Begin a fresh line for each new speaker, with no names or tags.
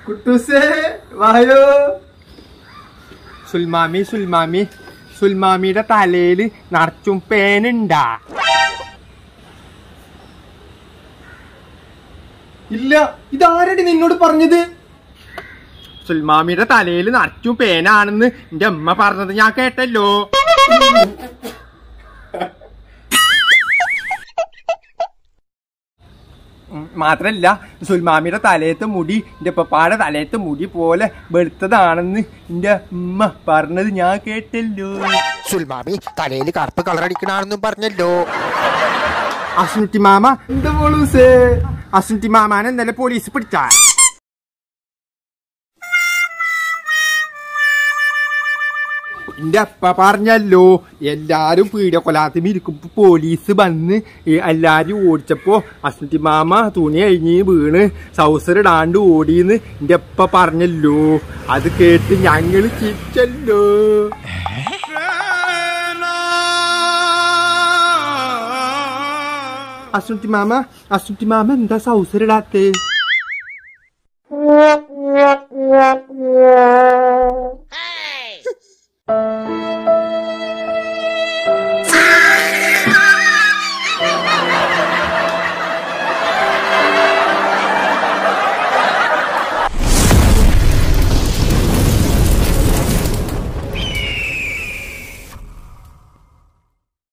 കുട്ടൂസേ വായോ സുൽമാമി സുൽമാമി സുൽമാമിയുടെ തലയില് നിറച്ചും പേനുണ്ടാ ഇല്ല ഇതാരടി നിന്നോട് പറഞ്ഞത് സുൽമാമിയുടെ തലയിൽ നിറച്ചും പേനാണെന്ന് എന്റെ അമ്മ പറഞ്ഞത് ഞാൻ കേട്ടല്ലോ ഉം, മാത്രല്ല സുൽമാമിയുടെ തലയത്തെ മുടി എന്റെ പപ്പാടെ തലയത്തെ മുടി പോലെ വെളുത്തതാണെന്ന് എന്റെ ഉമ്മ പറഞ്ഞത് ഞാൻ കേട്ടല്ലോ
സുൽമാമി തലയിൽ കറുപ്പ് കളർ അടിക്കണമെന്നും പറഞ്ഞല്ലോ
അസുൻറ്റി മാമ എന്താ പോളൂസേ അസുൻറ്റി മാമാനെ ഇന്നലെ പോലീസ് പിടിച്ചാ എന്റെ അപ്പ പറഞ്ഞല്ലോ എല്ലാരും പീഡകൊലാത്തിന് ഇരിക്കുമ്പോ പോലീസ് വന്ന് ഈ എല്ലാരും ഓടിച്ചപ്പോ അസുൻറ്റി മാമ തുണി കഴിഞ്ഞ് വീണ് സൗസർ ഇടാണ്ട് ഓടിന്ന് എന്റെ അപ്പ പറഞ്ഞല്ലോ അത് കേട്ട് ഞങ്ങള് ചിരിച്ചല്ലോ അസുൻറ്റി മാമ അസുൻറ്റി മാമ എന്താ സൗസർ ഇടാത്തേ